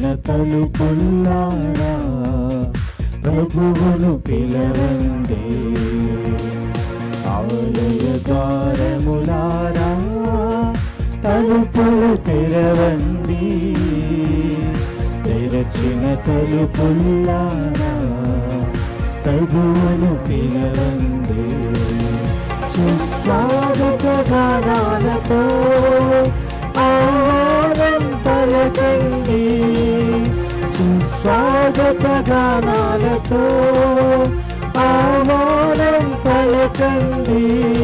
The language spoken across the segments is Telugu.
తలుపుల్లారా ప్రభువును పిలవండి ఆలయ ద్వారములారా తలుపులు తెరవండి తెరచిన తలుపుల్లారా ప్రభువును పిలవండి సుస్వాగత గానాలతో ఆహారం పలకండి సుస్వాగత గానాలతో ఆహారం పలకండి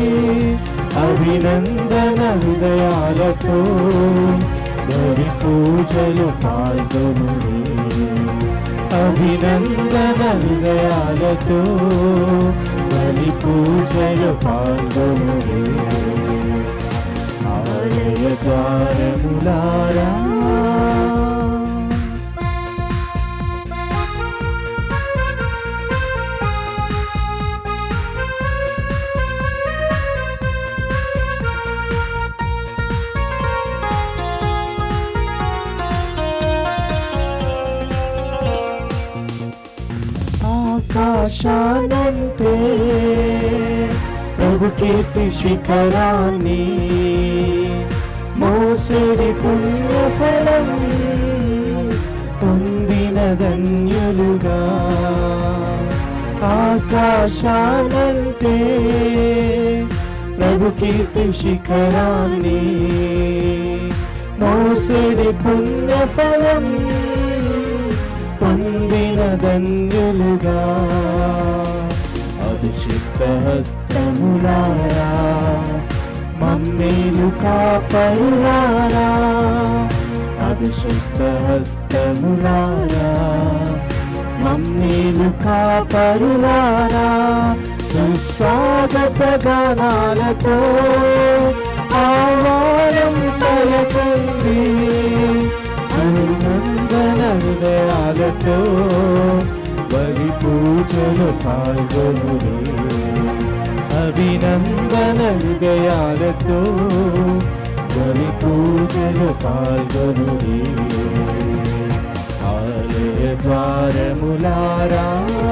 అభినందన హృదయాలతో బలి పూజలు పాల్గొనుడి అభినందన హృదయాలతో బలి పూజలు పాల్గొనుడి ఆలయ ద్వారములారా ఆకాశానంటే ప్రభు కీర్తి శిఖరాన్ని మోసడి పుణ్యఫలం పొందిన ధన్యులుగా ఆకాశానంటే ప్రభు కీర్తి శిఖరాన్ని మోసడి పుణ్యఫలం పొందిన ధన్యులుగా అభిషిక్త హస్తములారా మమ్మేలు కాపరులారా అభిషిక్త హస్తములారా మమ్మేలు కాపరులారా సుస్వాగత గానాలతో ఆవారం పలకండి అభినందన హృదయాలతో బలి పూజలు పాల్గొనుడి అభినందన హృదయాలతో బలి పూజలు పాల్గొనుడి ఆలయ ద్వారములారా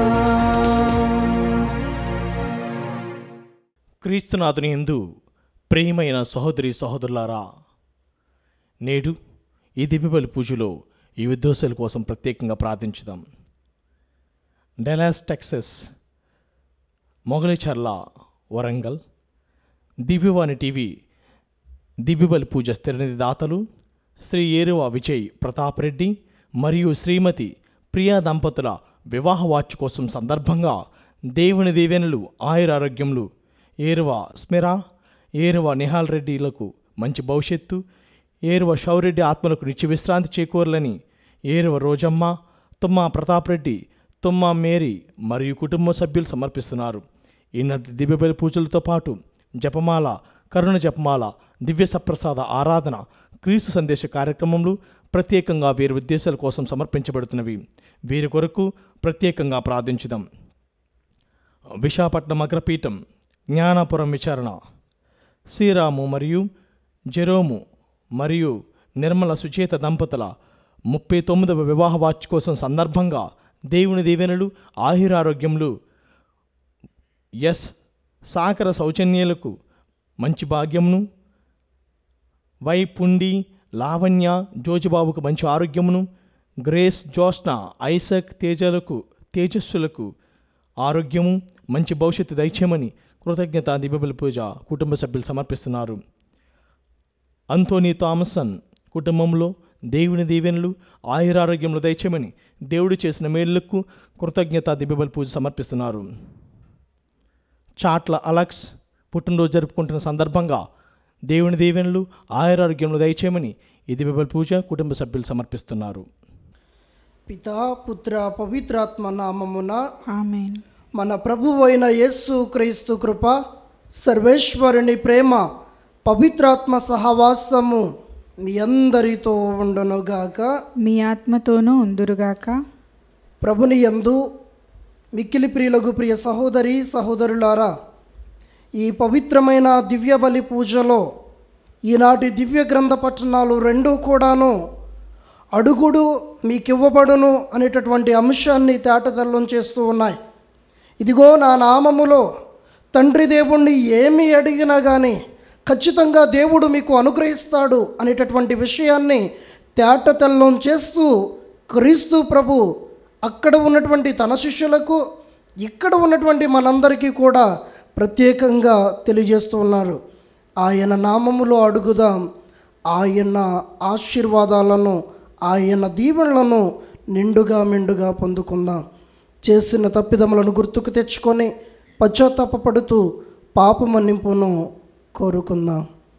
క్రీస్తునాథుని ఎందు ప్రియమైన సహోదరి సహోదరులారా నేడు ఈ దివ్యబలి పూజలో ఈ విద్వేషాల కోసం ప్రత్యేకంగా ప్రార్థించుదాం Dallas Texas Mogalicherla Warangal Divyavani TV దివ్యబలి పూజ స్థిరనిధి దాతలు శ్రీ ఏరువ విజయ్ ప్రతాప్ రెడ్డి మరియు శ్రీమతి ప్రియా దంపతుల వివాహ వార్షికోత్సవం సందర్భంగా దేవుని దీవెనలు ఆయురారోగ్యములు ఏరువ స్మిరా ఏరువ నిహాల్ రెడ్డిలకు మంచి భవిష్యత్తు ఏరువ షౌరెడ్డి ఆత్మలకు నిత్య విశ్రాంతి చేకూరాలని ఏరువ రోజమ్మ తుమ్మ ప్రతాప్ రెడ్డి తుమ్మ మేరీ మరియు కుటుంబ సభ్యులు సమర్పిస్తున్నారు ఈనాటి దివ్యబలి పూజలతో పాటు జపమాల కరుణ జపమాల దివ్య సప్రసాద ఆరాధన క్రీస్తు సందేశ కార్యక్రమంలో ప్రత్యేకంగా వీరి ఉద్దేశాల కోసం సమర్పించబడుతున్నవి వీరి కొరకు ప్రత్యేకంగా ప్రార్థించుదాం విశాఖపట్నం అగ్రపీఠం జ్ఞానాపురం విచారణ శ్రీరాము మరియు జెరోము మరియు నిర్మల సుచేత దంపతుల ముప్పై తొమ్మిదవ వివాహ వార్షికోత్సవం సందర్భంగా దేవుని దీవెనలు ఆయురారోగ్యములు ఎస్ సాకర సౌజన్యాలకు మంచి భాగ్యమును వై పుండి లావణ్య జోజిబాబుకు మంచి ఆరోగ్యమును గ్రేస్ జోష్న ఐసక్ తేజలకు తేజస్సులకు ఆరోగ్యము మంచి భవిష్యత్తు దయచేయమని కృతజ్ఞత దివ్యబలి పూజ కుటుంబ సభ్యులు సమర్పిస్తున్నారు అంతోనీ థామసన్ కుటుంబంలో దేవుని దీవెనలు ఆయురారోగ్యములు దయచేయమని దేవుడు చేసిన మేలులకు కృతజ్ఞత దివ్యబలి పూజ సమర్పిస్తున్నారు చాట్ల అలక్స్ పుట్టినరోజు జరుపుకుంటున్న సందర్భంగా దేవుని దీవెనలు ఆయురారోగ్యములు దయచేయమని ఈ దివ్యబలి పూజ కుటుంబ సభ్యులు సమర్పిస్తున్నారు పితా పుత్ర పవిత్రాత్మ నామమున ఆమెన్ మన ప్రభువైన యేసు క్రీస్తు కృప సర్వేశ్వరుని ప్రేమ పవిత్రాత్మ సహవాసము మీ అందరితో ఉండునుగాక మీ ఆత్మతోనూ ఉందురుగాక ప్రభుని యందు మిక్కిలి ప్రియులకు ప్రియ సహోదరి సహోదరులారా ఈ పవిత్రమైన దివ్య బలి పూజలో ఈనాటి దివ్య గ్రంథ పట్టణాలు రెండూ కూడాను అడుగుడు మీకు ఇవ్వబడును అనేటటువంటి అంశాన్ని తేటతెల్లం చేస్తూ ఉన్నాయి ఇదిగో నా నామములో తండ్రి దేవుణ్ణి ఏమి అడిగినా కానీ ఖచ్చితంగా దేవుడు మీకు అనుగ్రహిస్తాడు అనేటటువంటి విషయాన్ని తేటతెల్లం చేస్తూ క్రీస్తు ప్రభు అక్కడ ఉన్నటువంటి తన శిష్యులకు ఇక్కడ ఉన్నటువంటి మనందరికీ కూడా ప్రత్యేకంగా తెలియజేస్తూ ఉన్నారు ఆయన నామములో అడుగుదాం ఆయన ఆశీర్వాదాలను ఆయన దీవెనలను నిండుగా మెండుగా పొందుకుందాం చేసిన తప్పిదములను గుర్తుకు తెచ్చుకొని పశ్చాత్తాపడుతూ పాపమన్నింపును కోరుకుందాం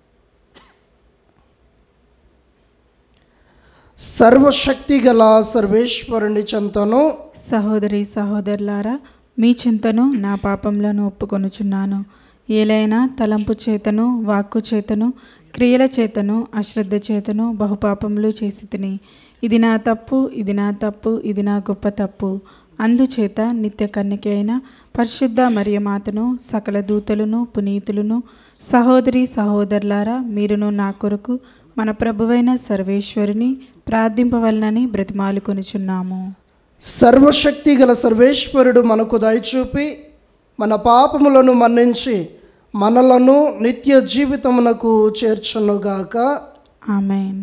సర్వశక్తి గల సర్వేశ్వరుని చెంతను సహోదరి సహోదరులారా మీ చింతను నా పాపంలను ఒప్పుకొనుచున్నాను ఏలైనా తలంపు చేతను వాక్కు చేతను క్రియల చేతను అశ్రద్ధ చేతను బహుపాపములు చేసి తిని ఇది నా తప్పు ఇది నా తప్పు ఇది నా గొప్ప తప్పు అందుచేత నిత్య కన్యక అయిన పరిశుద్ధ మరియమాతను సకల దూతలను పునీతులను సహోదరి సహోదరులారా మీరును నా కొరకు మన ప్రభువైన సర్వేశ్వరుని ప్రార్థింపవలనని బ్రతిమాలుకొనుచున్నాము సర్వశక్తి గల సర్వేశ్వరుడు మనకు దయచూపి మన పాపములను మన్నించి మనలను నిత్య జీవితమునకు చేర్చునుగాక ఆమెన్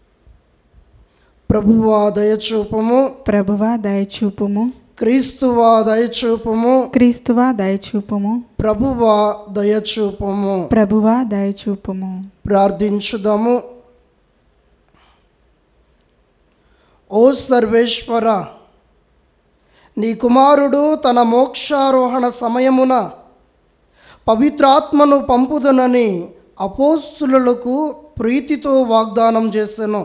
ప్రభువా దయచూపము ప్రభువా దయచూపుము క్రీస్తువా దయచూపము క్రీస్తువా దయచూపుము ప్రభువా దయచూపము ప్రభువా దయచూపుము ప్రార్థించుదాము ఓ సర్వేశ్వర నీ కుమారుడు తన మోక్షారోహణ సమయమున పవిత్రాత్మను పంపుదనని అపోస్తులకు ప్రీతితో వాగ్దానం చేసెను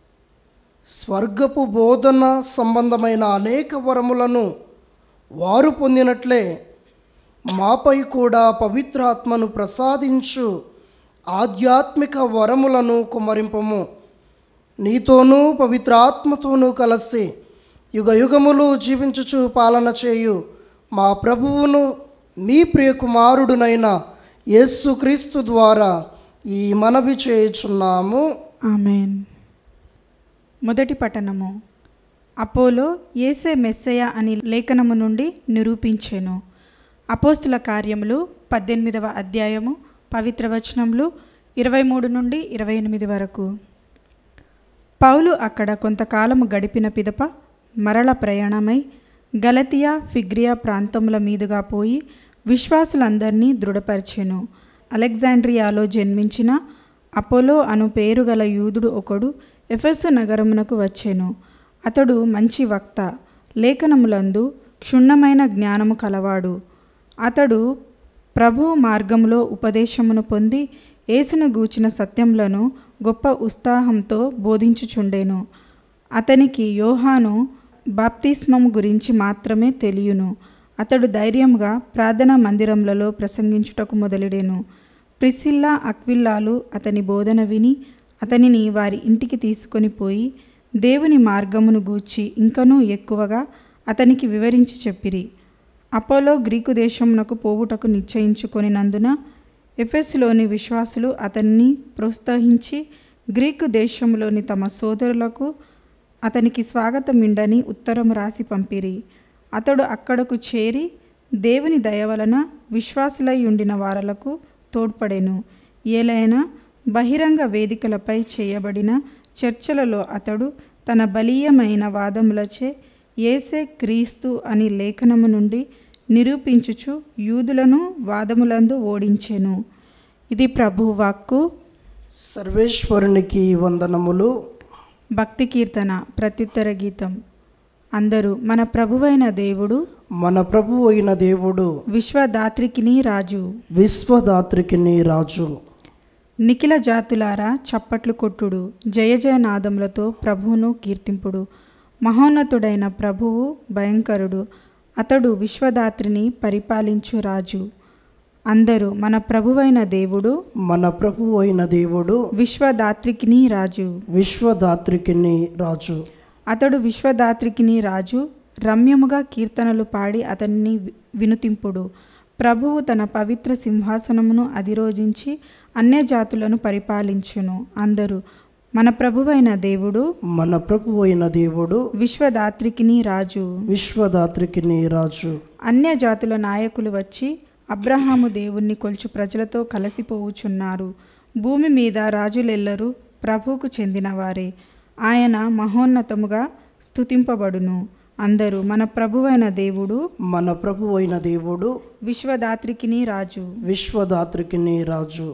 స్వర్గపు బోధన సంబంధమైన అనేక వరములను వారు పొందినట్లే మాపై కూడా పవిత్రాత్మను ప్రసాదించు ఆధ్యాత్మిక వరములను కుమరింపము నీతోనూ పవిత్రాత్మతోనూ కలిసి యుగ యుగములు జీవించుచు పాలన చేయు మా ప్రభువును మీ ప్రియ కుమారుడునైన యేసుక్రీస్తు ద్వారా ఈ మనవి చేయుచున్నాము ఆమెన్ మొదటి పట్టణము అపోలో ఏసే మెస్సయ అని లేఖనము నుండి నిరూపించెను అపోస్తుల కార్యములు పద్దెనిమిదవ అధ్యాయము పవిత్ర వచనములు ఇరవై మూడు నుండి ఇరవై ఎనిమిది వరకు పౌలు అక్కడ కొంతకాలము గడిపిన పిదప మరల ప్రయాణమై గలతియా ఫిగ్రియా ప్రాంతముల మీదుగా పోయి విశ్వాసులందరినీ దృఢపరిచెను అలెగ్జాండ్రియాలో జన్మించిన అపోలో అను పేరు గల యూదుడు ఒకడు ఎఫెసు నగరమునకు వచ్చెను అతడు మంచి వక్త లేఖనములందు క్షుణ్ణమైన జ్ఞానము కలవాడు అతడు ప్రభు మార్గములో ఉపదేశమును పొంది యేసును గూర్చిన సత్యములను గొప్ప ఉత్సాహంతో బోధించుచుండెను అతనికి యోహాను బాప్తిస్మము గురించి మాత్రమే తెలియను అతడు ధైర్యంగా ప్రార్థనా మందిరములలో ప్రసంగించుటకు మొదలెడెను ప్రిసిల్లా అక్విల్లాలు అతని బోధన విని అతనిని వారి ఇంటికి తీసుకొని పోయి దేవుని మార్గమును గూర్చి ఇంకనూ ఎక్కువగా అతనికి వివరించి చెప్పిరి అపోలో గ్రీకు దేశమునకు పోవుటకు నిశ్చయించుకొనినందున ఎఫెస్లోని విశ్వాసులు అతన్ని ప్రోత్సహించి గ్రీకు దేశంలోని తమ సోదరులకు అతనికి స్వాగతమిండని ఉత్తరం రాసి పంపిరి అతడు అక్కడకు చేరి దేవుని దయ వలన విశ్వాసులై ఉండిన వారలకు తోడ్పడెను ఏలైనా బహిరంగ వేదికలపై చేయబడిన చర్చలలో అతడు తన బలీయమైన వాదములచే ఏసే క్రీస్తు అని లేఖనము నుండి నిరూపించుచు యూదులను వాదములందు ఓడించెను ఇది ప్రభు వాక్కు సర్వేశ్వరునికి వందనములు భక్తి కీర్తన ప్రత్యుత్తర గీతం అందరూ మన ప్రభువైన దేవుడు మన ప్రభు అయిన దేవుడు విశ్వదాత్రికిని రాజు విశ్వదాత్రికిని రాజు నిఖిల జాతులారా చప్పట్లు కొట్టుడు జయ జయనాదములతో ప్రభువును కీర్తింపుడు మహోన్నతుడైన ప్రభువు భయంకరుడు అతడు విశ్వదాత్రిని పరిపాలించు రాజు అందరూ మన ప్రభువైన దేవుడు మన ప్రభు అయిన దేవుడు విశ్వదాత్రికిని రాజు విశ్వదాత్రికిని రాజు అతడు విశ్వదాత్రికిని రాజు రమ్యముగా కీర్తనలు పాడి అతన్ని వి- వినుతింపుడు ప్రభువు తన పవిత్ర సింహాసనమును అధిరోజించి అన్య జాతులను పరిపాలించును అందరూ మన ప్రభువైన దేవుడు మన ప్రభు అయిన దేవుడు విశ్వదాత్రికిని రాజు విశ్వదాత్రికిని రాజు అన్య జాతుల నాయకులు వచ్చి అబ్రహాము దేవుణ్ణి కొలుచు ప్రజలతో కలిసిపోవుచున్నారు భూమి మీద రాజులెల్లరూ ప్రభువుకు చెందినవారే ఆయన మహోన్నతముగా స్తుతింపబడును అందరూ మన ప్రభువైన దేవుడు మన ప్రభు అయిన దేవుడు విశ్వదాత్రికిని రాజు విశ్వదాత్రికిని రాజు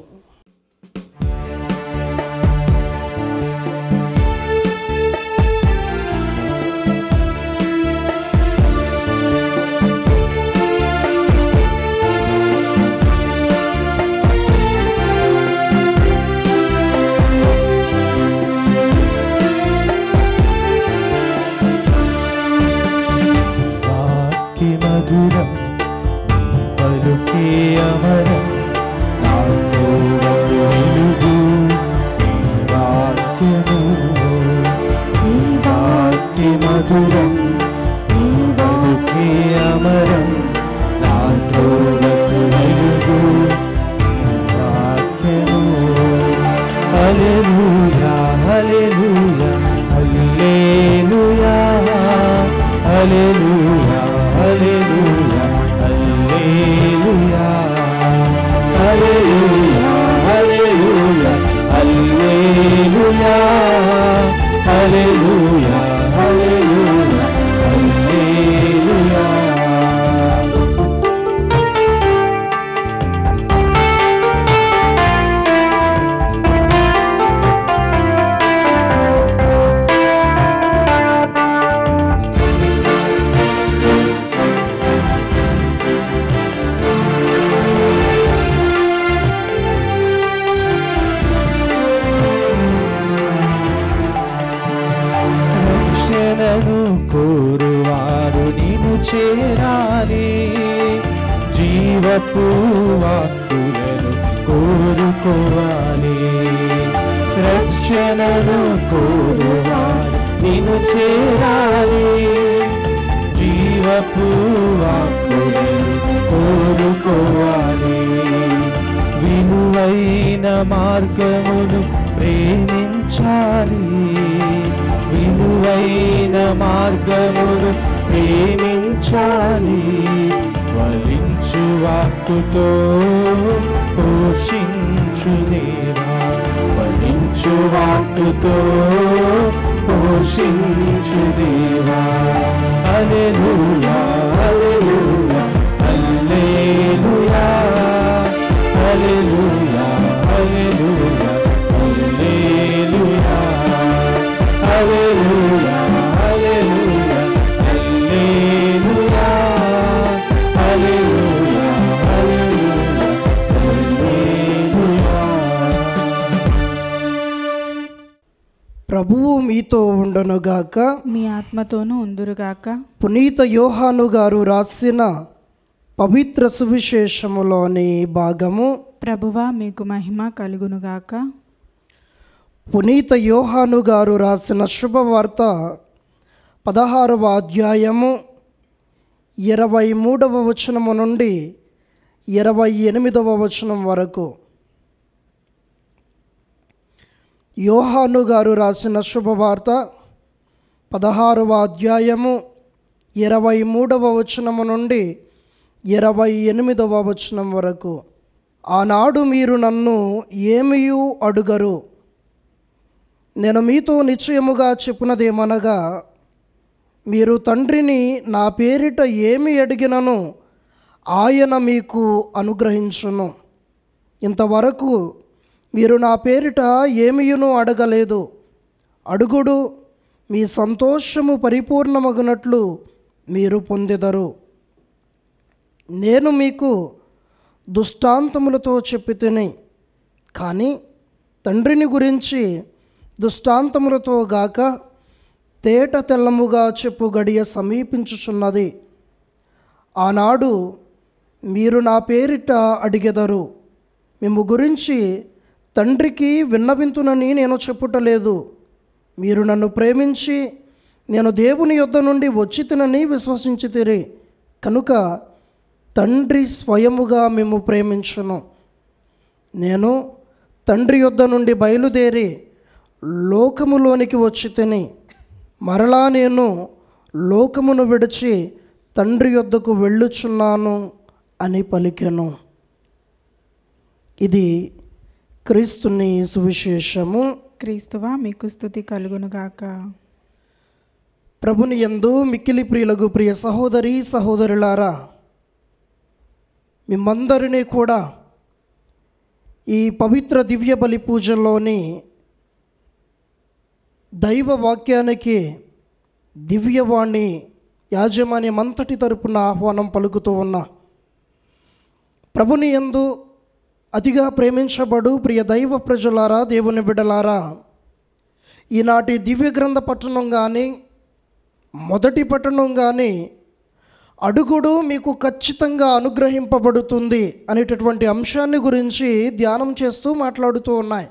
వాక్య మధురం నీ పలుకే అమరం నాతో వెలుగు నీ వాక్యము నీ వాక్య మధురం నీ పలుకే అమరం నాతో వెలుగు నీ వాక్యము హల్లెలూయా హల్లెలూయా హల్లెలూయా హల్లెలూయా హల్లెలూయా హల్లెలూయా హల్లెలూయా హల్లెలూయా హల్లెలూయా హల్లెలూయా హల్లెలూయా హల్లెలూయా రక్షణను కోరువారు నిన్ను చేరాలి జీవపు వాక్కులను కోరుకోవాలి రక్షణను కోరువారు నిన్ను చేరాలి జీవపు వాక్కులను కోరుకోవాలి విలువైన మార్గమును ప్రేమించాలి విలువైన మార్గమును ప్రేమించాలి ఫలించు వాక్కుతో పోషించు దేవా ఫలించు వాక్కుతో పోషించు దేవా హల్లెలూయా హల్లెలూయా హల్లెలూయా హల్లెలూయా హల్లెలూయా హల్లెలూయా హల్లెలూయా హల్లెలూయా హల్లెలూయా హల్లెలూయా హల్లెలూయా హల్లెలూయా ప్రభువు మీతో ఉండనుగాక మీ ఆత్మతోనూ ఉందురుగాక పునీత యోహాను గారు రాసిన పవిత్ర సువిశేషములోని భాగము ప్రభువా మీకు మహిమ కలుగునుగాక పునీత యోహాను గారు రాసిన శుభవార్త పదహారవ అధ్యాయము ఇరవై మూడవ వచనము నుండి ఇరవై ఎనిమిదవ వచనం వరకు యోహాను గారు రాసిన శుభవార్త పదహారవ అధ్యాయము ఇరవై మూడవ వచనము నుండి ఇరవై ఎనిమిదవ వచనం వరకు ఆనాడు మీరు నన్ను ఏమియూ అడుగరు నేను మీతో నిశ్చయముగా చెప్పునదేమనగా మీరు తండ్రిని నా పేరిట ఏమి అడిగినను ఆయన మీకు అనుగ్రహించును ఇంతవరకు మీరు నా పేరిట ఏమియును అడగలేదు అడుగుడు మీ సంతోషము పరిపూర్ణమగునట్లు మీరు పొందెదరు నేను మీకు దుష్టాంతములతో చెప్పి తిని కానీ తండ్రిని గురించి దుష్టాంతములతో గాక తేట తెల్లముగా చెప్పు గడియ సమీపించుచున్నది ఆనాడు మీరు నా పేరిట అడిగెదరు మేము గురించి తండ్రికి విన్నవింతునని నేను చెప్పుటలేదు మీరు నన్ను ప్రేమించి నేను దేవుని యొద్ద నుండి వచ్చి తినని విశ్వసించితిరి కనుక తండ్రి స్వయముగా మేము ప్రేమించును నేను తండ్రి యొద్ద నుండి బయలుదేరి లోకములోనికి వచ్చి తిని మరలా నేను లోకమును విడిచి తండ్రి యొద్దకు వెళ్ళుచున్నాను అని పలికెను ఇది క్రీస్తుని సువిశేషము క్రీస్తువా మీకు స్థుతి కలుగునుగాక ప్రభుని యందు మిక్కిలి ప్రియులకు ప్రియ సహోదరి సహోదరులారా మిమ్మందరినీ కూడా ఈ పవిత్ర దివ్య బలి పూజల్లోని దైవ వాక్యానికి దివ్యవాణి యాజమాన్యం అంతటి తరపున ఆహ్వానం పలుకుతూ ఉన్నా ప్రభుని యందు అతిగా ప్రేమించబడు ప్రియ దైవ ప్రజలారా దేవుని బిడలారా ఈనాటి దివ్య గ్రంథ పట్టణం కానీ మొదటి పట్టణం కానీ అడుగుడు మీకు ఖచ్చితంగా అనుగ్రహింపబడుతుంది అనేటటువంటి అంశాన్ని గురించి ధ్యానం చేస్తూ మాట్లాడుతూ ఉన్నాయి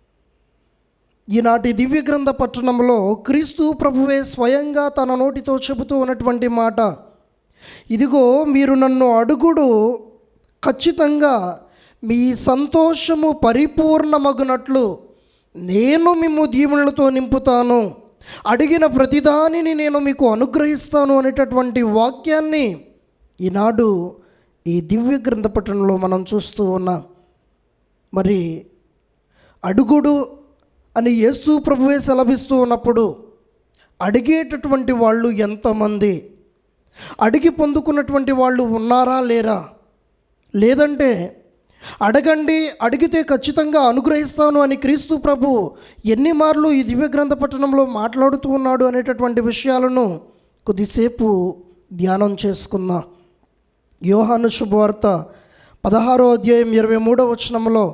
ఈనాటి దివ్య గ్రంథ పట్టణంలో క్రీస్తు ప్రభువే స్వయంగా తన నోటితో చెబుతూ ఉన్నటువంటి మాట ఇదిగో మీరు నన్ను అడుగుడు ఖచ్చితంగా మీ సంతోషము పరిపూర్ణమగునట్లు నేను మిమ్ము దీవులతో నింపుతాను అడిగిన ప్రతిదానిని నేను మీకు అనుగ్రహిస్తాను అనేటటువంటి వాక్యాన్ని ఈనాడు ఈ దివ్య గ్రంథ పట్టణంలో మనం చూస్తూ ఉన్నాం మరి అడుగుడు అని యేసు ప్రభువే సెలవిస్తూ ఉన్నప్పుడు అడిగేటటువంటి వాళ్ళు ఎంతమంది అడిగి పొందుకున్నటువంటి వాళ్ళు ఉన్నారా లేరా లేదంటే అడగండి అడిగితే ఖచ్చితంగా అనుగ్రహిస్తాను అని క్రీస్తు ప్రభు ఎన్ని మార్లు ఈ దివ్య గ్రంథ పట్టణంలో మాట్లాడుతూ ఉన్నాడు అనేటటువంటి విషయాలను కొద్దిసేపు ధ్యానం చేసుకుందాం యోహాను శుభవార్త పదహారో అధ్యాయం ఇరవై మూడో వచనంలో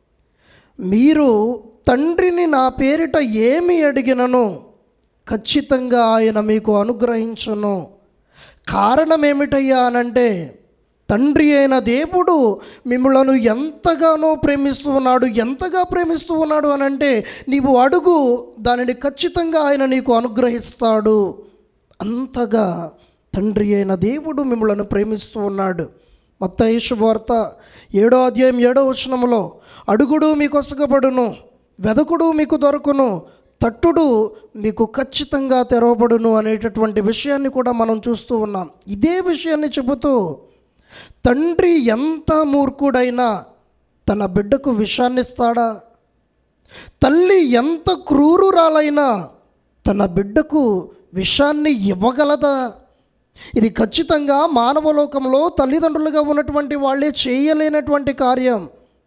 మీరు తండ్రిని నా పేరిట ఏమి అడిగినను ఖచ్చితంగా ఆయన మీకు అనుగ్రహించును కారణం ఏమిటయ్యా అనంటే తండ్రి అయిన దేవుడు మిమ్మలను ఎంతగానో ప్రేమిస్తూ ఉన్నాడు ఎంతగా ప్రేమిస్తూ ఉన్నాడు అనంటే నీవు అడుగు దానిని ఖచ్చితంగా ఆయన నీకు అనుగ్రహిస్తాడు అంతగా తండ్రి అయిన దేవుడు మిమ్మలను ప్రేమిస్తూ ఉన్నాడు మత్తయి శుభవార్త ఏడో అధ్యాయం ఏడో వచనములో అడుగుడు మీకు ఒసగబడును వెదకుడు మీకు దొరకును తట్టుడు మీకు ఖచ్చితంగా తెరవబడును అనేటటువంటి విషయాన్ని కూడా మనం చూస్తూ ఉన్నాం ఇదే విషయాన్ని చెబుతూ తండ్రి ఎంత మూర్ఖుడైనా తన బిడ్డకు విషాన్ని ఇస్తాడా తల్లి ఎంత క్రూరురాలైనా తన బిడ్డకు విషాన్ని ఇవ్వగలదా ఇది ఖచ్చితంగా మానవలోకంలో తల్లిదండ్రులుగా ఉన్నటువంటి వాళ్ళే చేయలేనటువంటి కార్యం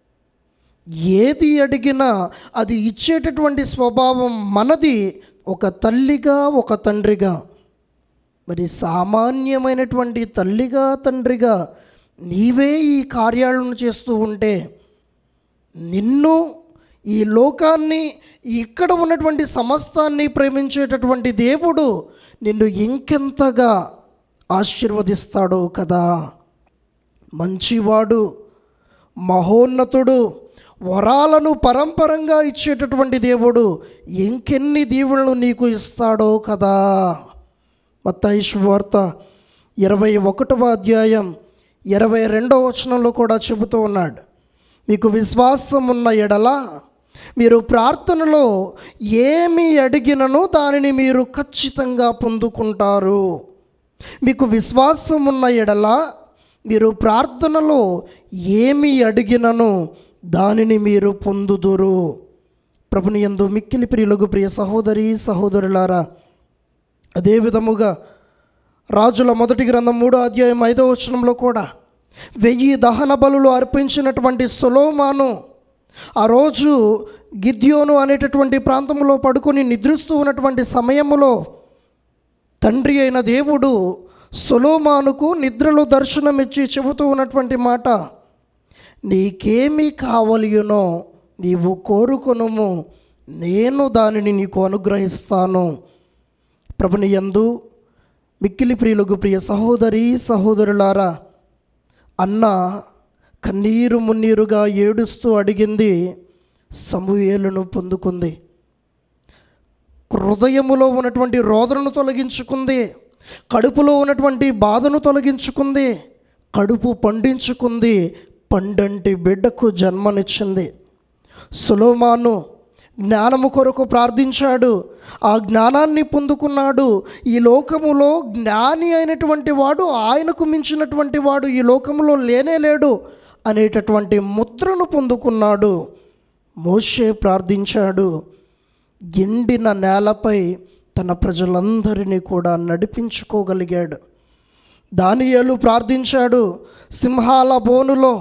ఏది అడిగినా అది ఇచ్చేటటువంటి స్వభావం మనది ఒక తల్లిగా ఒక తండ్రిగా మరి సామాన్యమైనటువంటి తల్లిగా తండ్రిగా నీవే ఈ కార్యాలను చేస్తూ ఉంటే నిన్ను ఈ లోకాన్ని ఇక్కడ ఉన్నటువంటి సమస్తాన్ని ప్రేమించేటటువంటి దేవుడు నిన్ను ఇంకెంతగా ఆశీర్వదిస్తాడో కదా మంచివాడు మహోన్నతుడు వరాలను పరంపరంగా ఇచ్చేటటువంటి దేవుడు ఇంకెన్ని దీవులను నీకు ఇస్తాడో కదా మత్తయి శుభవార్త ఇరవై ఒకటవ అధ్యాయం ఇరవై రెండవ వచనంలో కూడా చెబుతూ ఉన్నాడు మీకు విశ్వాసం ఉన్న ఎడల మీరు ప్రార్థనలో ఏమి అడిగినను దానిని మీరు ఖచ్చితంగా పొందుకుంటారు మీకు విశ్వాసం ఉన్న ఎడల మీరు ప్రార్థనలో ఏమి అడిగినను దానిని మీరు పొందుదురు ప్రభుని యందు మిక్కిలి ప్రియులకు ప్రియ సహోదరి సహోదరులారా అదే విధముగా రాజుల మొదటి గ్రంథం మూడో అధ్యాయం ఐదో వచనంలో కూడా వెయ్యి దహన బలులు అర్పించినటువంటి సొలోమాను ఆ రోజు గిద్యోను అనేటటువంటి ప్రాంతంలో పడుకొని నిద్రిస్తూ ఉన్నటువంటి సమయములో తండ్రి అయిన దేవుడు సొలోమానుకు నిద్రలో దర్శనమిచ్చి చెబుతూ ఉన్నటువంటి మాట నీకేమి కావలియునో నీవు కోరుకొనుము నేను దానిని నీకు అనుగ్రహిస్తాను ప్రభుని యందు మిక్కిలి ప్రియులకు ప్రియ సహోదరి సహోదరులారా అన్న కన్నీరు మున్నీరుగా ఏడుస్తూ అడిగింది సమూయేలును పొందుకుంది హృదయములో ఉన్నటువంటి రోదనను తొలగించుకుంది కడుపులో ఉన్నటువంటి బాధను తొలగించుకుంది కడుపు పండించుకుంది పండంటి బిడ్డకు జన్మనిచ్చింది సులోమాను జ్ఞానము కొరకు ప్రార్థించాడు ఆ జ్ఞానాన్ని పొందుకున్నాడు ఈ లోకములో జ్ఞాని అయినటువంటి వాడు ఆయనకు మించినటువంటి వాడు ఈ లోకములో లేనే లేడు అనేటటువంటి ముద్రను పొందుకున్నాడు మోషే ప్రార్థించాడు ఎండిన నేలపై తన ప్రజలందరినీ కూడా నడిపించుకోగలిగాడు దానియేలు ప్రార్థించాడు సింహాల బోనులో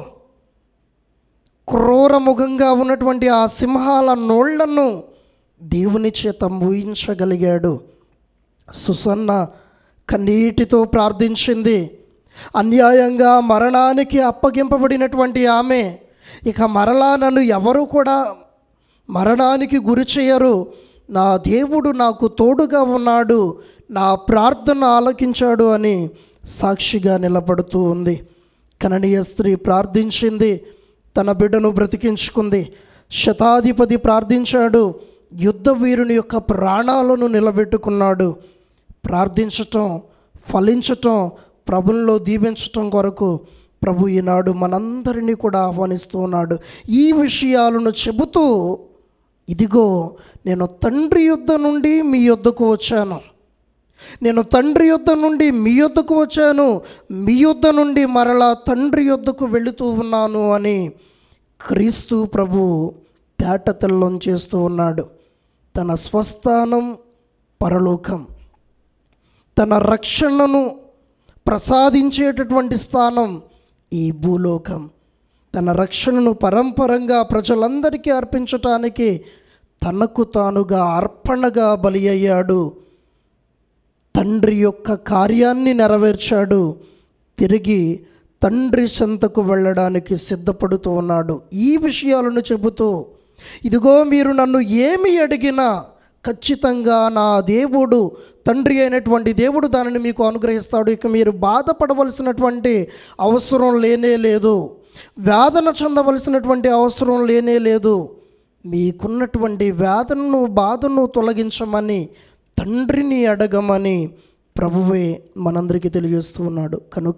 క్రూరముఖంగా ఉన్నటువంటి ఆ సింహాల నోళ్లను దేవుని చేత మూయించగలిగాడు సుసన్న కన్నీటితో ప్రార్థించింది అన్యాయంగా మరణానికి అప్పగింపబడినటువంటి ఆమె ఇక మరలా నన్ను ఎవరు కూడా మరణానికి గురి చేయరు నా దేవుడు నాకు తోడుగా ఉన్నాడు నా ప్రార్థన ఆలకించాడు అని సాక్షిగా నిలబడుతూ ఉంది కననీయ స్త్రీ ప్రార్థించింది తన బిడ్డను బ్రతికించుకుంది శతాధిపతి ప్రార్థించాడు యుద్ధ వీరుని యొక్క ప్రాణాలను నిలబెట్టుకున్నాడు ప్రార్థించటం ఫలించటం ప్రభుల్లో దీవించటం కొరకు ప్రభు ఈనాడు మనందరినీ కూడా ఆహ్వానిస్తూ ఉన్నాడు ఈ విషయాలను చెబుతూ ఇదిగో నేను తండ్రి యుద్ధ నుండి మీ యొద్దకు వచ్చాను నేను తండ్రి యొద్ద నుండి మీ యొద్దకు వచ్చాను మీ యొద్ద నుండి మరలా తండ్రి యొద్దకు వెళుతూ ఉన్నాను అని క్రీస్తు ప్రభు తేటతెల్లం చేస్తూ ఉన్నాడు తన స్వస్థానం పరలోకం తన రక్షణను ప్రసాదించేటటువంటి స్థానం ఈ భూలోకం తన రక్షణను పరంపరంగా ప్రజలందరికీ అర్పించటానికి తనకు తానుగా అర్పణగా బలి అయ్యాడు తండ్రి యొక్క కార్యాన్ని నెరవేర్చాడు తిరిగి తండ్రి చెంతకు వెళ్ళడానికి సిద్ధపడుతూ ఉన్నాడు ఈ విషయాలను చెబుతూ ఇదిగో మీరు నన్ను ఏమి అడిగినా ఖచ్చితంగా నా దేవుడు తండ్రి అయినటువంటి దేవుడు దానిని మీకు అనుగ్రహిస్తాడు ఇక మీరు బాధపడవలసినటువంటి అవసరం లేనే లేదు వేదన చెందవలసినటువంటి అవసరం లేనే లేదు మీకున్నటువంటి వేదనను బాధను తొలగించమని తండ్రిని అడగమని ప్రభువే మనందరికీ తెలియజేస్తూ ఉన్నాడు కనుక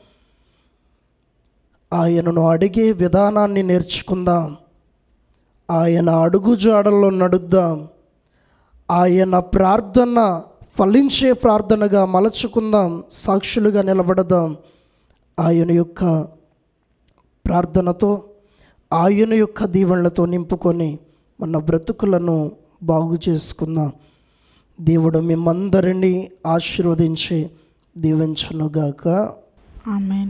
ఆయనను అడిగే విధానాన్ని నేర్చుకుందాం ఆయన అడుగు జాడల్లో నడుద్దాం ఆయన ప్రార్థన ఫలించే ప్రార్థనగా మలచుకుందాం సాక్షులుగా నిలబడదాం ఆయన యొక్క ప్రార్థనతో ఆయన యొక్క దీవెనలతో నింపుకొని మన బ్రతుకులను బాగు చేసుకుందాం దేవుడు మిమ్మందరినీ ఆశీర్వదించి దీవించునుగాక ఆమెన్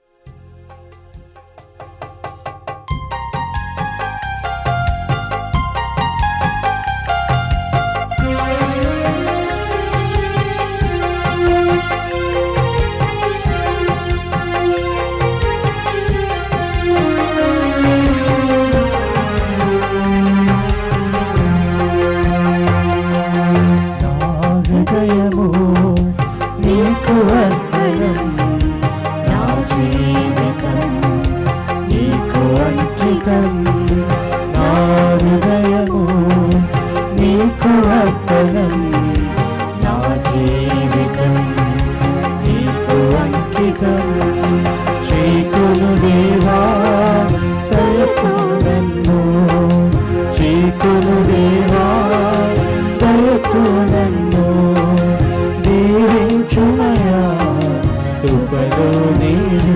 నా హృదయము నీకు అర్పణం నా జీవితం నీకు అంకితం నా హృదయము నీకు అర్పణం నా జీవితం నీకు అంకితం చీకును దేవా తలుపు నన్ను చీకును దేవా తలుపు నన్ను దీవించుమయా కృపలో నీరు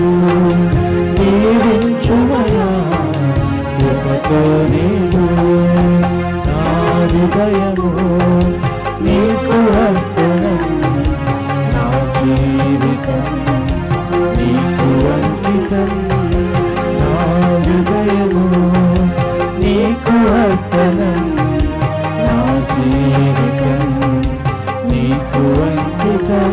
దీవించుమయా కృపతో నీరు నా హృదయము నీకు అర్పణం నా జీవితం నీకు అంకితం నా హృదయము నీకు అర్పణం నా జీవితం నీకు అంకితం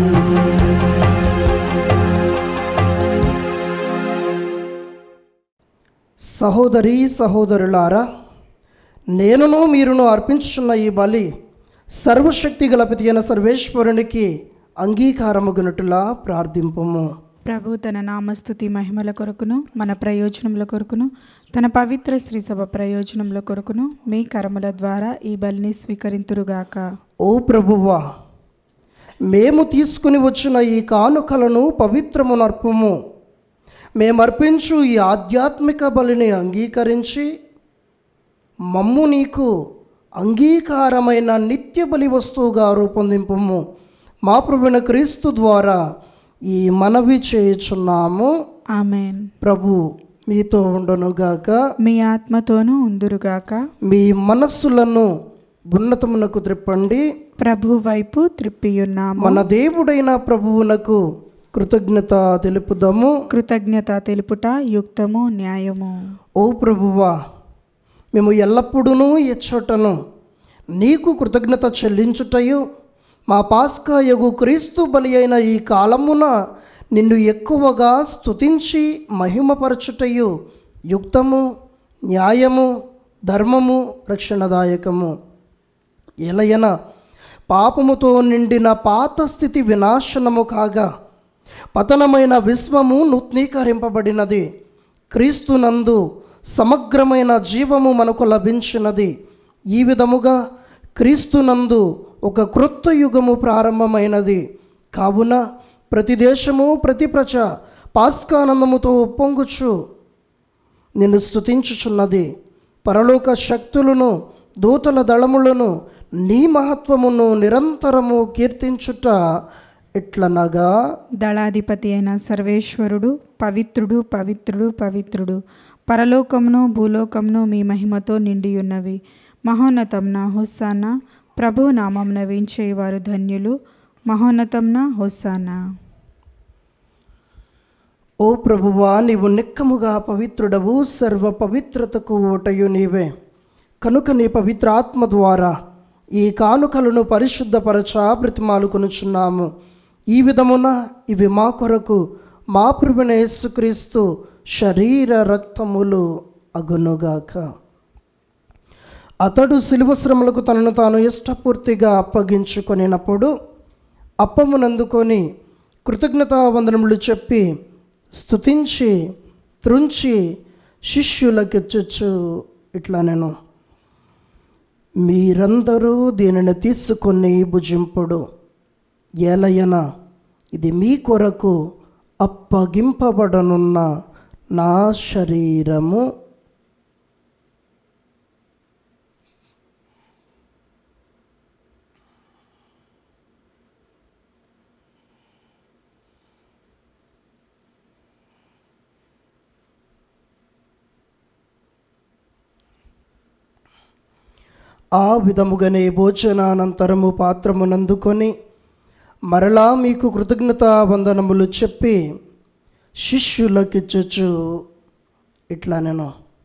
సహోదరి సహోదరులారా నేనును మీరును అర్పించుచున్న ఈ బలి సర్వశక్తి గల అయిన సర్వేశ్వరునికి అంగీకారముగునట్టులా ప్రార్థింపము ప్రభు తన నామస్తుతి మహిమల కొరకును మన ప్రయోజనముల కొరకును తన పవిత్ర శ్రీ సభ ప్రయోజనముల కొరకును మీ కరముల ద్వారా ఈ బలిని స్వీకరింతురుగాక ఓ ప్రభువా మేము తీసుకుని వచ్చిన ఈ కానుకలను పవిత్రము నర్పము మేమర్పించు ఈ ఆధ్యాత్మిక బలిని అంగీకరించి మమ్ము నీకు అంగీకారమైన నిత్య బలి వస్తువుగా రూపొందింపము మా ప్రభుణ క్రీస్తు ద్వారా ఈ మనవి చేయుచున్నాము ఆమెన్ ప్రభు మీతో ఉండునుగాక మీ ఆత్మతోనూ ఉందురుగాక మీ మనస్సులను ఉన్నతమునకు త్రిప్పండి ప్రభు వైపు త్రిప్పియున్నాము మన దేవుడైన ప్రభువునకు కృతజ్ఞత తెలుపుదాము కృతజ్ఞత తెలుపుట యుక్తము న్యాయము ఓ ప్రభువా మేము ఎల్లప్పుడూ ఎచ్చటను నీకు కృతజ్ఞత చెల్లించుటయు మా పాస్కా యగు క్రీస్తు బలి అయిన ఈ కాలమున నిన్ను ఎక్కువగా స్తుతించి మహిమపరచుటయు యుక్తము న్యాయము ధర్మము రక్షణదాయకము ఎలయన పాపముతో నిండిన పాత స్థితి వినాశనము కాగా పతనమైన విశ్వము నూత్నీకరింపబడినది క్రీస్తునందు సమగ్రమైన జీవము మనకు లభించినది ఈ విధముగా క్రీస్తునందు ఒక క్రొత్త యుగము ప్రారంభమైనది కావున ప్రతి దేశము ప్రతి ప్రజ పాస్కానందముతో ఒప్పొంగుచు నిన్ను స్తుతించుచున్నది పరలోక శక్తులను దూతల దళములను నీ మహత్వమును నిరంతరము కీర్తించుట ఇట్లనగా దళాధిపతి అయిన సర్వేశ్వరుడు పవిత్రుడు పవిత్రుడు పవిత్రుడు పరలోకమును భూలోకమును మీ మహిమతో నిండియున్నవి మహోన్నతంన హొస్సాన ప్రభు నామం నవించేవారు ధన్యులు మహోన్నతంన హొస్సానా ఓ ప్రభువా నీవు నిక్కముగా పవిత్రుడవు సర్వ పవిత్రతకు ఓటయు నీవే కనుక నీ పవిత్ర ఆత్మ ద్వారా ఈ కానుకలను పరిశుద్ధపరచ బ్రతిమాలు కొనుచున్నాము ఈ విధమున ఇవి మా కొరకు మా ప్రభున యేసుక్రీస్తు శరీర రక్తములు అగునుగాక అతడు శిలువ శ్రమలకు తనను తాను ఇష్టపూర్తిగా అప్పగించుకొనినప్పుడు అప్పమునందుకొని కృతజ్ఞతా వందనములు చెప్పి స్తుతించి త్రుంచి శిష్యులకిచ్చచ్చు ఇట్లా నేను మీరందరూ దీనిని తీసుకొని భుజింపుడు ఏలయన ఇది మీ కొరకు అప్పగింపబడనున్న నా శరీరము ఆ విధముగానే భోజనానంతరము పాత్రమునందుకొని మరలా మీకు కృతజ్ఞత వందనములు చెప్పి శిష్యులకిచ్చచ్చు ఇట్లా నేను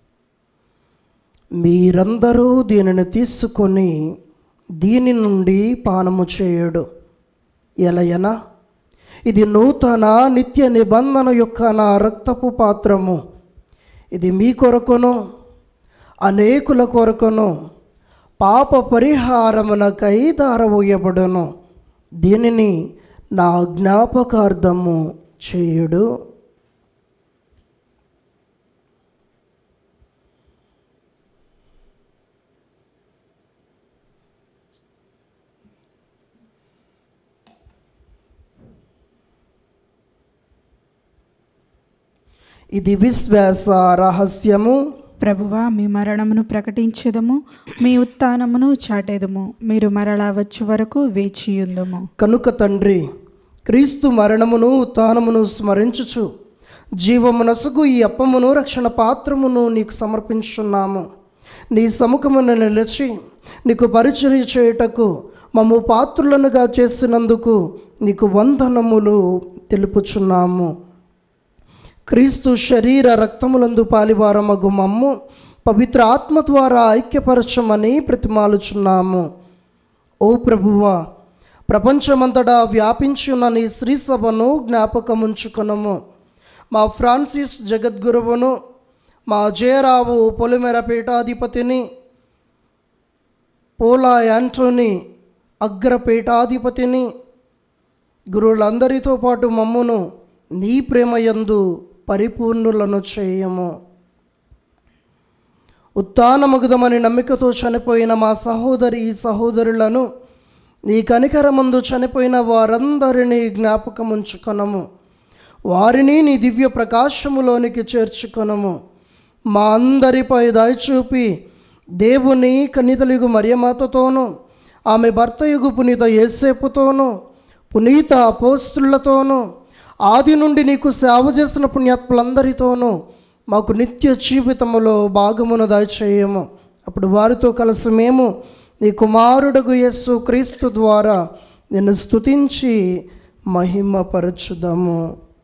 మీరందరూ దీనిని తీసుకొని దీని నుండి పానము చేయడు ఎలయనా ఇది నూతన నిత్య నిబంధన యొక్క నా రక్తపు పాత్రము ఇది మీ కొరకును అనేకుల కొరకును పాప పరిహారమునకై దారవోయబడును దీనిని నా జ్ఞాపకార్థము చేయుడు ఇది విశ్వాస రహస్యము ప్రభువా మీ మరణమును ప్రకటించదము మీ ఉత్థానమును చాటెదము మీరు మరలా వచ్చు వరకు వేచియుందము కనుక తండ్రి క్రీస్తు మరణమును ఉత్థానమును స్మరించుచు జీవమునసుగు ఈ అప్పమును రక్షణ పాత్రమును నీకు సమర్పించున్నాము నీ సముఖమున నిలిచి నీకు పరిచర్య చేయుటకు మమ్ము పాత్రులనుగా చేసినందుకు నీకు వందనములు తెలుపుచున్నాము క్రీస్తు శరీర రక్తములందు పాలివారమగు మమ్ము పవిత్ర ఆత్మ ద్వారా ఐక్యపరచమని ప్రతిమాలుచున్నాము ఓ ప్రభువా ప్రపంచమంతటా వ్యాపించి ఉన్న నీ శ్రీ సభను జ్ఞాపకముంచుకొనము మా ఫ్రాన్సిస్ జగద్గురువును మా జయరావు పొలిమెర పీఠాధిపతిని పోలా యాంటోనీ అగ్రపీఠాధిపతిని గురువులందరితో పాటు మమ్మును నీ ప్రేమయందు పరిపూర్ణులను చేయము ఉత్తానమగుదమని నమ్మికతో చనిపోయిన మా సహోదరి సహోదరులను నీ కనికరమందు చనిపోయిన వారందరినీ జ్ఞాపకముంచుకొనము వారిని నీ దివ్య ప్రకాశములోనికి చేర్చుకొనము మా అందరిపై దయచూపి దేవుని కన్నితలిగు మరియమాతతోనూ ఆమె భర్త యుగు పునీత యేసేపుతోనూ పునీత అపోస్తులతోనూ ఆది నుండి నీకు సేవ చేసిన పుణ్యాత్ములందరితోనూ మాకు నిత్య జీవితములో భాగమును దయచేయము అప్పుడు వారితో కలిసి మేము నీ కుమారుడుగు యేసు క్రీస్తు ద్వారా నిన్ను స్తుతించి మహిమపరచుదాము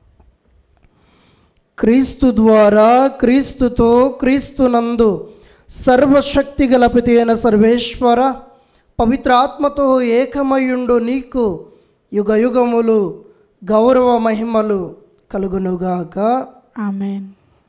క్రీస్తు ద్వారా క్రీస్తుతో క్రీస్తునందు సర్వశక్తి గల పితి అయిన సర్వేశ్వర పవిత్రాత్మతో ఏకమయుండు నీకు యుగ యుగములు గౌరవ మహిమలు కలుగునుగాక ఆమెన్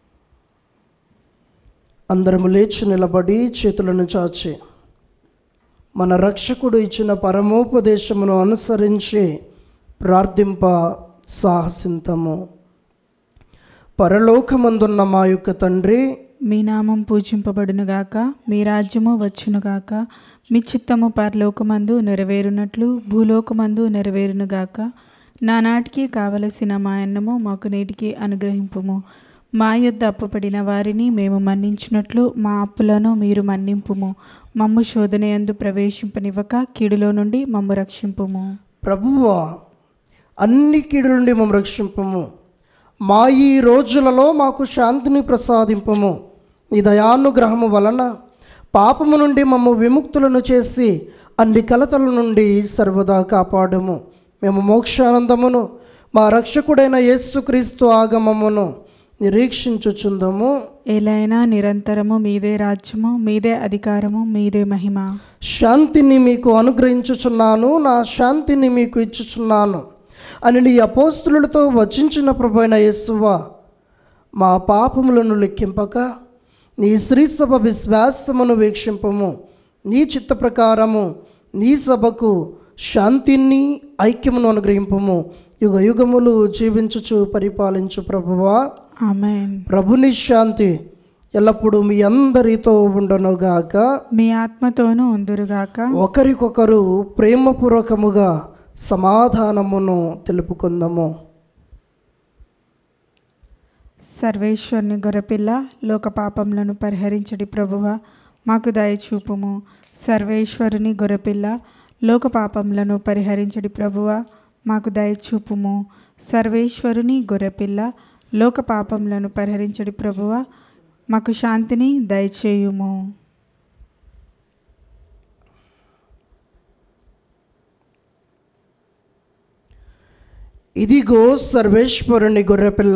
అందరము లేచి నిలబడి చేతులను చాచి మన రక్షకుడు ఇచ్చిన పరమోపదేశమును అనుసరించి ప్రార్థింప సాహసింతము పరలోకమందున్న మా యొక్క తండ్రి మీ నామం పూజింపబడునుగాక మీ రాజ్యము వచ్చునుగాక మీ చిత్తము పరలోకమందు నెరవేరునట్లు భూలోకమందు నెరవేరునుగాక నానాటికి కావలసిన మా అన్నము మాకు నేటికి అనుగ్రహింపుము మా యొద్ద అప్పుపడిన వారిని మేము మన్నించినట్లు మా అప్పులను మీరు మన్నింపుము మమ్ము శోధనయందు ప్రవేశింపనివ్వక కీడులో నుండి మమ్ము రక్షింపుము ప్రభువా అన్ని కీడుల నుండి మమ్మల్ని రక్షింపము మా ఈ రోజులలో మాకు శాంతిని ప్రసాదింపము ఈ దయానుగ్రహము వలన పాపము నుండి మమ్మ విముక్తులను చేసి అన్ని కలతల నుండి సర్వదా కాపాడము మేము మోక్షానందమును మా రక్షకుడైన యేసుక్రీస్తు ఆగమమును నిరీక్షించుచుందము ఎలైనా నిరంతరము మీదే రాజ్యము మీదే అధికారము మీదే మహిమ శాంతిని మీకు అనుగ్రహించుచున్నాను నా శాంతిని మీకు ఇచ్చుచున్నాను అని నీ అపోస్తులతో వచించిన ప్రభైన యేసువా మా పాపములను లెక్కింపక నీ శ్రీసభ విశ్వాసమును వీక్షింపము నీ చిత్త ప్రకారము నీ సభకు శాంతిని ఐక్యమును అనుగ్రహింపము యుగ యుగములు జీవించుచు పరిపాలించు ప్రభువా ఆమెన్ ప్రభుని శాంతి ఎల్లప్పుడూ మీ అందరితో ఉండనుగాక మీ ఆత్మతోనూ ఉందురుగాక ఒకరికొకరు ప్రేమపూర్వకముగా సమాధానమును తెలుపుకుందాము సర్వేశ్వరుని గొర్రెపిల్ల లోక పాపములను పరిహరించడి ప్రభువ మాకు దయచూపుము సర్వేశ్వరుని గొర్రెపిల్ల లోక పాపములను పరిహరించడి ప్రభువ మాకు దయచూపుము సర్వేశ్వరుని గొర్రెపిల్ల లోక పాపములను పరిహరించడి ప్రభువ మాకు శాంతిని దయచేయుము ఇదిగో సర్వేశ్వరుని గొర్రెపిల్ల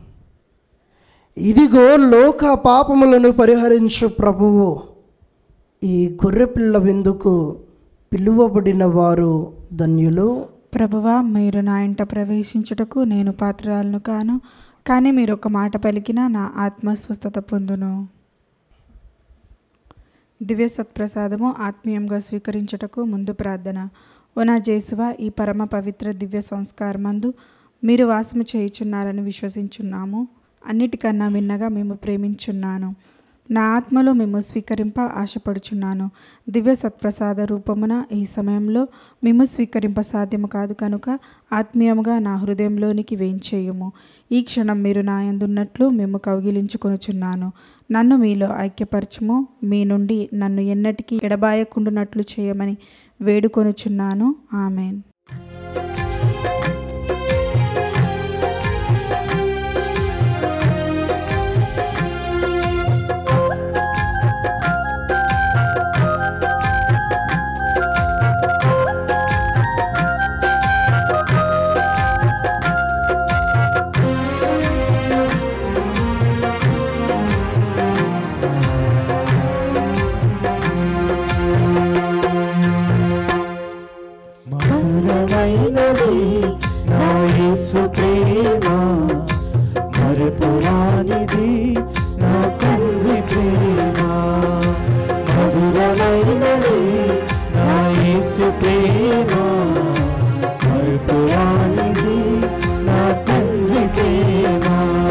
ఇదిగో లోక పాపములను పరిహరించు ప్రభువు ఈ గొర్రెపిల్ల విందుకు పిలువబడిన వారు ధన్యులు ప్రభువా మీరు నా ఇంట ప్రవేశించుటకు నేను పాత్రాలను కాను కానీ మీరు ఒక మాట పలికిన నా ఆత్మస్వస్థత పొందును దివ్య సత్ప్రసాదము ఆత్మీయంగా స్వీకరించుటకు ముందు ప్రార్థన ఓ నా జేసువ ఈ పరమ పవిత్ర దివ్య సంస్కారమందు మీరు వాసము చేయుచున్నారని విశ్వసించున్నాము అన్నిటికన్నా మిన్నగా మేము ప్రేమించున్నాను నా ఆత్మలో మేము స్వీకరింప ఆశపడుచున్నాను దివ్య సత్ప్రసాద రూపమున ఈ సమయంలో మేము స్వీకరింప సాధ్యము కాదు కనుక ఆత్మీయముగా నా హృదయంలోనికి వేయించేయుము ఈ క్షణం మీరు నా యందున్నట్లు మేము కౌగిలించుకొనుచున్నాను నన్ను మీలో ఐక్యపరచుము మీ నుండి నన్ను ఎన్నటికీ ఎడబాయకుండునట్లు చేయమని వేడుకొనుచున్నాను ఆమెన్ మధురమైనది నా యేసు ప్రేమ మరుపురానిది నా తండ్రి ప్రేమ మధురమైనది నా యేసు ప్రేమ మరుపురానిది నా తండ్రి ప్రేమ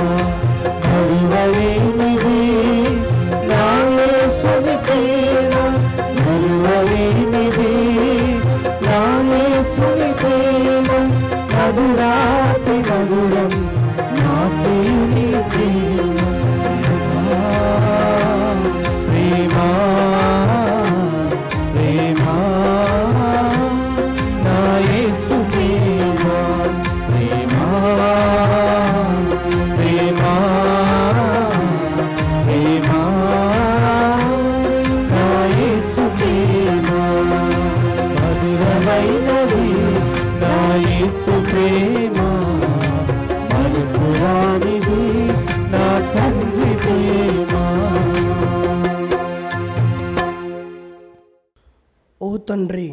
మరువలేనిది నా యేసుని ప్రేమ మరువలేనిది నా యేసుని ప్రేమ మధురాతి మధురం నా ప్రియుని ప్రేమ ప్రేమ ప్రియమైనది నా యేసు ప్రేమ మరుపురానిది నా తండ్రి ప్రేమ ఓ తండ్రి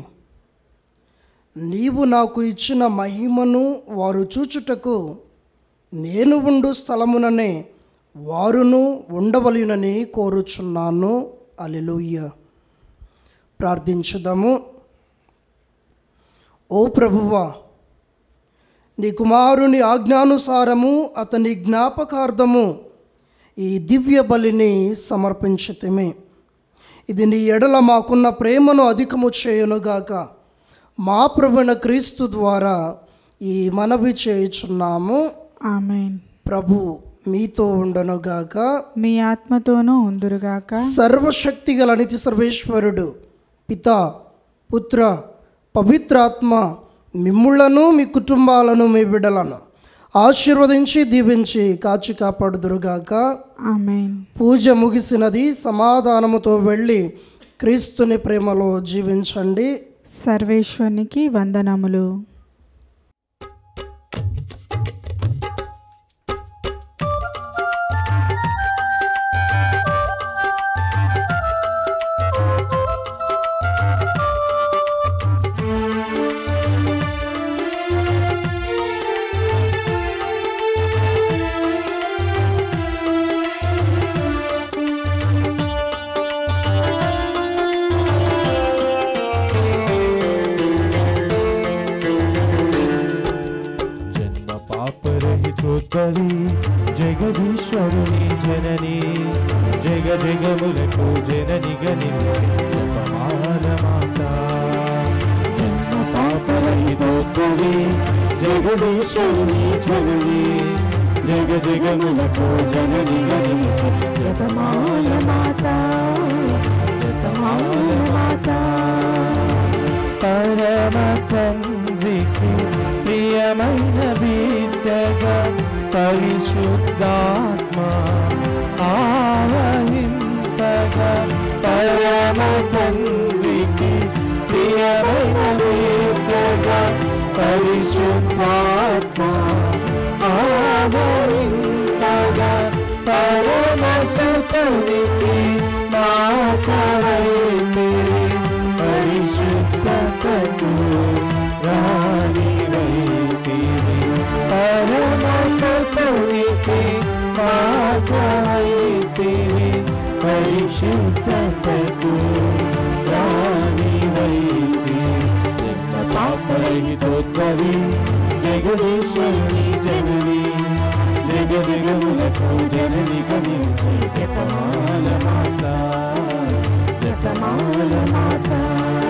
నీవు నాకు ఇచ్చిన మహిమను వారు చూచుటకు నేను ఉండు స్థలముననే వారును ఉండవలెనని కోరుచున్నాను అలెలుయ్య ప్రార్థించుదాము ఓ ప్రభువా నీ కుమారుని ఆజ్ఞానుసారము అతని జ్ఞాపకార్థము ఈ దివ్య బలిని సమర్పించుతమే ఇది నీ ఎడల మాకున్న ప్రేమను అధికము చేయునుగాక మా ప్రభున క్రీస్తు ద్వారా ఈ మనవి చేయుచున్నాము ఆమెన్ ప్రభు మీతో ఉండనుగాక మీ ఆత్మతోనూ ఉందురుగాక సర్వశక్తి గల నితి సర్వేశ్వరుడు పిత పుత్ర పవిత్రాత్మ మిమ్ములను మీ కుటుంబాలను మీ బిడ్డలను ఆశీర్వదించి దీవించి కాచి కాపాడుదురుగాక ఆమెన్ పూజ ముగిసినది సమాధానముతో వెళ్ళి క్రీస్తుని ప్రేమలో జీవించండి సర్వేశ్వరునికి వందనములు జన్మ పాపరహితోద్భవి జగదీశ్వరుని జనని జగ జగములకు జననిగా నిలిచిన మాత జన్మ పాపరహితోద్భవి జగదీశ్వరుని జనని జగ జగములకు జననిగా నిలిచిన జపమాల మాత జపమాల మాత పరమ తండ్రికి ప్రియమైన బిడ్డగా పరిశుద్ధాత్మ ఆవహింపగా పరమ తండ్రికి ప్రియమైన బిడ్డగా పరిశుద్ధాత్మ ఆవహింపగా పరమ సుతునికి మాతవైతే పరిశుద్ధతకు రాణివైతివి పరమసుతునికి మాతవైతివి పరిశుద్ధతకు రాణివైతివి జన్మ పాపరహితోద్భవి జగదీశ్వరుని జనని జగ జగములకు జనని గమించే జపమాల మాత జపమాల మాత